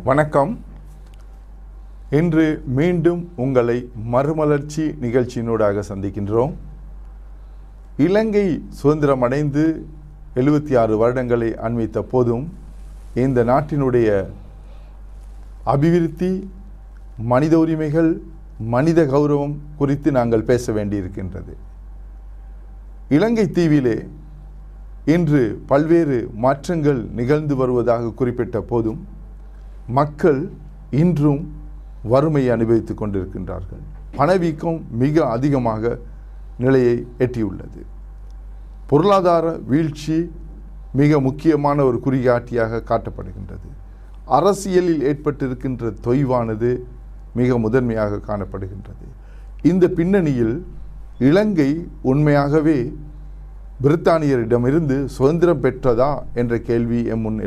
வணக்கம் இன்று மீண்டும் உங்களை மறுமலர்ச்சி நிகழ்ச்சியினூடாக சந்திக்கின்றோம் இலங்கை சுதந்திரம் அடைந்து எழுபத்தி ஆறு வருடங்களை அண்மித்த போதும் இந்த நாட்டினுடைய அபிவிருத்தி மனித உரிமைகள் மனித கௌரவம் குறித்து நாங்கள் பேச வேண்டியிருக்கின்றது இலங்கை தீவிலே இன்று பல்வேறு மாற்றங்கள் நிகழ்ந்து வருவதாக குறிப்பிட்ட போதும் மக்கள் இன்றும் வறுமையை அனுபவித்துக் கொண்டிருக்கின்றார்கள் பணவீக்கம் மிக அதிகமாக நிலையை எட்டியுள்ளது பொருளாதார வீழ்ச்சி மிக முக்கியமான ஒரு குறிகாட்டியாக காட்டப்படுகின்றது அரசியலில் ஏற்பட்டிருக்கின்ற தொய்வானது மிக முதன்மையாக காணப்படுகின்றது இந்த பின்னணியில் இலங்கை உண்மையாகவே பிரித்தானியரிடமிருந்து சுதந்திரம் பெற்றதா என்ற கேள்வி எம் முன்